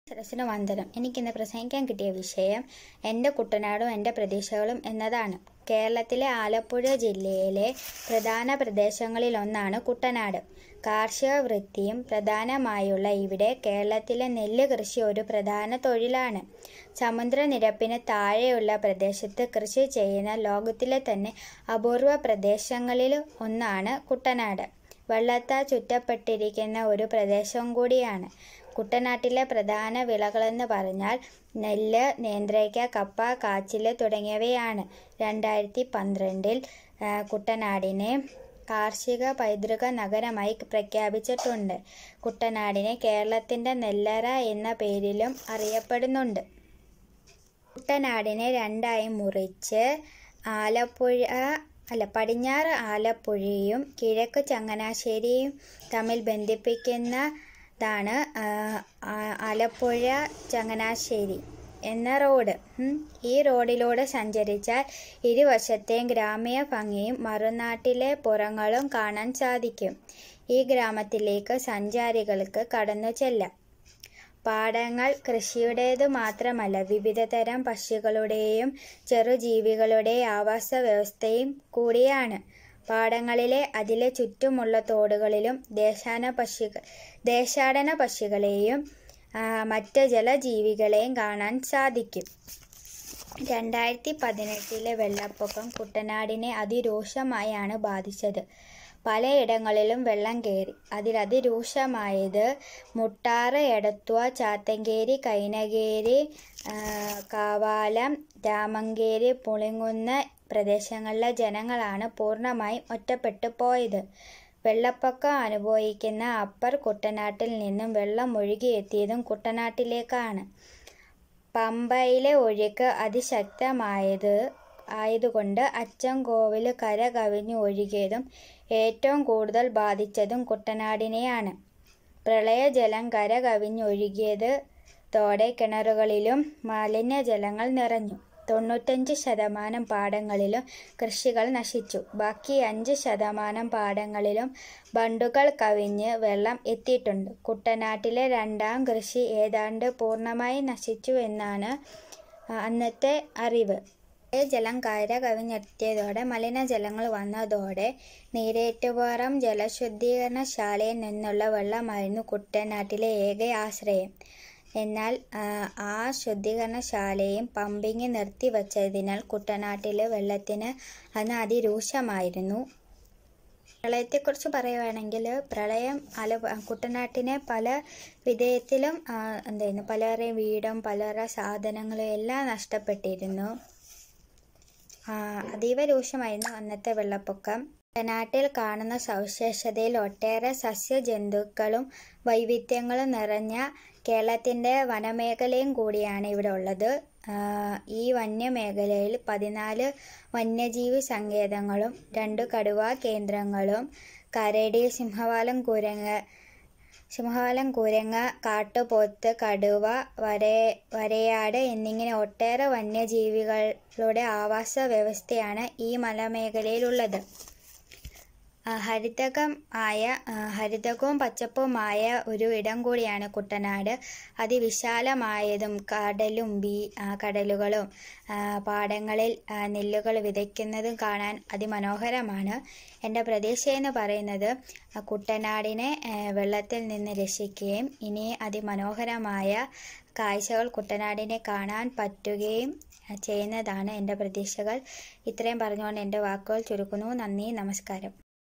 സരസിന് വന്ദനം എനിക്കിന്ന് പ്രസംഗിക്കാൻ കിട്ടിയ വിഷയം എൻ്റെ കുട്ടനാടും എൻ്റെ പ്രതീക്ഷകളും എന്നതാണ് കേരളത്തിലെ ആലപ്പുഴ ജില്ലയിലെ പ്രധാന പ്രദേശങ്ങളിലൊന്നാണ് കുട്ടനാട് കാർഷിക വൃത്തിയും പ്രധാനമായുള്ള ഇവിടെ കേരളത്തിലെ നെല്ല് കൃഷി ഒരു പ്രധാന തൊഴിലാണ് സമുദ്രനിരപ്പിന് താഴെയുള്ള പ്രദേശത്ത് കൃഷി ചെയ്യുന്ന ലോകത്തിലെ തന്നെ അപൂർവ പ്രദേശങ്ങളിൽ ഒന്നാണ് കുട്ടനാട് വെള്ളത്താൽ ചുറ്റപ്പെട്ടിരിക്കുന്ന ഒരു പ്രദേശവും കൂടിയാണ് കുട്ടനാട്ടിലെ പ്രധാന വിളകളെന്ന് പറഞ്ഞാൽ നെല്ല് നേന്ത്രയ്ക്ക കപ്പ കാച്ചിൽ തുടങ്ങിയവയാണ് രണ്ടായിരത്തി പന്ത്രണ്ടിൽ കുട്ടനാടിനെ കാർഷിക പൈതൃക നഗരമായി പ്രഖ്യാപിച്ചിട്ടുണ്ട് കുട്ടനാടിനെ കേരളത്തിൻ്റെ നെല്ലറ എന്ന പേരിലും അറിയപ്പെടുന്നുണ്ട് കുട്ടനാടിനെ രണ്ടായി മുറിച്ച് ആലപ്പുഴ അല്ല പടിഞ്ഞാറ് ആലപ്പുഴയും കിഴക്ക് ചങ്ങനാശ്ശേരിയും തമ്മിൽ ബന്ധിപ്പിക്കുന്നതാണ് ആലപ്പുഴ ചങ്ങനാശ്ശേരി എന്ന റോഡ് ഈ റോഡിലൂടെ സഞ്ചരിച്ചാൽ ഇരുവശത്തെയും ഗ്രാമീയ ഭംഗിയും മറുനാട്ടിലെ പുറങ്ങളും കാണാൻ സാധിക്കും ഈ ഗ്രാമത്തിലേക്ക് സഞ്ചാരികൾക്ക് കടന്നു ചെല്ലാം പാടങ്ങൾ കൃഷിയുടേതു മാത്രമല്ല വിവിധതരം പക്ഷികളുടെയും ചെറുജീവികളുടെയും ആവാസ വ്യവസ്ഥയും കൂടിയാണ് പാടങ്ങളിലെ അതിലെ ചുറ്റുമുള്ള തോടുകളിലും ദേശാന പക്ഷികൾ ദേശാടന പക്ഷികളെയും മറ്റ് ജലജീവികളെയും കാണാൻ സാധിക്കും രണ്ടായിരത്തി പതിനെട്ടിലെ വെള്ളപ്പൊക്കം കുട്ടനാടിനെ അതിരൂക്ഷമായാണ് ബാധിച്ചത് പലയിടങ്ങളിലും വെള്ളം കയറി അതിൽ അതിരൂക്ഷമായത് മുട്ടാറ് എടത്വ ചാത്തങ്കേരി കൈനകേരി കാവാലം രാമങ്കേരി പുളിങ്കുന്ന് പ്രദേശങ്ങളിലെ ജനങ്ങളാണ് പൂർണ്ണമായും ഒറ്റപ്പെട്ടു പോയത് വെള്ളപ്പൊക്കം അനുഭവിക്കുന്ന അപ്പർ കുട്ടനാട്ടിൽ നിന്നും വെള്ളം ഒഴുകിയെത്തിയതും കുട്ടനാട്ടിലേക്കാണ് പമ്പയിലെ ഒഴുക്ക് അതിശക്തമായത് ആയതുകൊണ്ട് അച്ചൻകോവിൽ കര കവിഞ്ഞു ഒഴുകിയതും ഏറ്റവും കൂടുതൽ ബാധിച്ചതും കുട്ടനാടിനെയാണ് പ്രളയജലം കര കവിഞ്ഞൊഴുകിയതോടെ കിണറുകളിലും മലിനജലങ്ങൾ നിറഞ്ഞു തൊണ്ണൂറ്റഞ്ച് ശതമാനം പാടങ്ങളിലും കൃഷികൾ നശിച്ചു ബാക്കി അഞ്ച് ശതമാനം പാടങ്ങളിലും ബണ്ടുകൾ കവിഞ്ഞ് വെള്ളം എത്തിയിട്ടുണ്ട് കുട്ടനാട്ടിലെ രണ്ടാം കൃഷി ഏതാണ്ട് പൂർണ്ണമായി നശിച്ചു എന്നാണ് അന്നത്തെ അറിവ് ജലം കര കവിഞ്ഞെത്തിയതോടെ മലിനജലങ്ങൾ വന്നതോടെ നീരേറ്റുപാറം ജലശുദ്ധീകരണശാലയിൽ നിന്നുള്ള വെള്ളമായിരുന്നു കുട്ടനാട്ടിലെ ഏക ആശ്രയം എന്നാൽ ആ ശുദ്ധീകരണശാലയും പമ്പിങ് നിർത്തിവച്ചതിനാൽ കുട്ടനാട്ടിലെ വെള്ളത്തിന് അന്ന് അതിരൂക്ഷമായിരുന്നു പ്രളയത്തെക്കുറിച്ച് പറയുകയാണെങ്കിൽ പ്രളയം അല കുട്ടനാട്ടിനെ പല വിധേയത്തിലും എന്തായിരുന്നു പലരുടെയും വീടും പലരുടെ സാധനങ്ങളും എല്ലാം നഷ്ടപ്പെട്ടിരുന്നു അതീവ രൂക്ഷമായിരുന്നു അന്നത്തെ വെള്ളപ്പൊക്കം കുട്ടനാട്ടിൽ കാണുന്ന സവിശേഷതയിൽ ഒട്ടേറെ സസ്യജന്തുക്കളും വൈവിധ്യങ്ങളും നിറഞ്ഞ കേരളത്തിൻ്റെ വനമേഖലയും കൂടിയാണ് ഇവിടെ ഉള്ളത് ഈ വന്യമേഖലയിൽ പതിനാല് വന്യജീവി സങ്കേതങ്ങളും രണ്ട് കടുവാ കേന്ദ്രങ്ങളും കരടി സിംഹവാലം കുരങ്ങ് സിംഹവാലം കുരങ്ങ കാട്ടുപോത്ത് കടുവ വരേ വരയാട് എന്നിങ്ങനെ ഒട്ടേറെ വന്യജീവികളുടെ ആവാസ വ്യവസ്ഥയാണ് ഈ മലമേഖലയിലുള്ളത് ഹരിതകം ആയ ഹരിതകവും പച്ചപ്പുമായ ഒരു ഇടം കൂടിയാണ് കുട്ടനാട് അതിവിശാലമായതും കടലും ബീ കടലുകളും പാടങ്ങളിൽ നെല്ലുകൾ വിതയ്ക്കുന്നതും കാണാൻ അതിമനോഹരമാണ് എൻ്റെ പ്രതീക്ഷ എന്ന് പറയുന്നത് കുട്ടനാടിനെ വെള്ളത്തിൽ നിന്ന് രക്ഷിക്കുകയും ഇനി അതിമനോഹരമായ കാഴ്ചകൾ കുട്ടനാടിനെ കാണാൻ പറ്റുകയും ചെയ്യുന്നതാണ് എൻ്റെ പ്രതീക്ഷകൾ ഇത്രയും പറഞ്ഞുകൊണ്ട് എൻ്റെ വാക്കുകൾ ചുരുക്കുന്നു നന്ദി നമസ്കാരം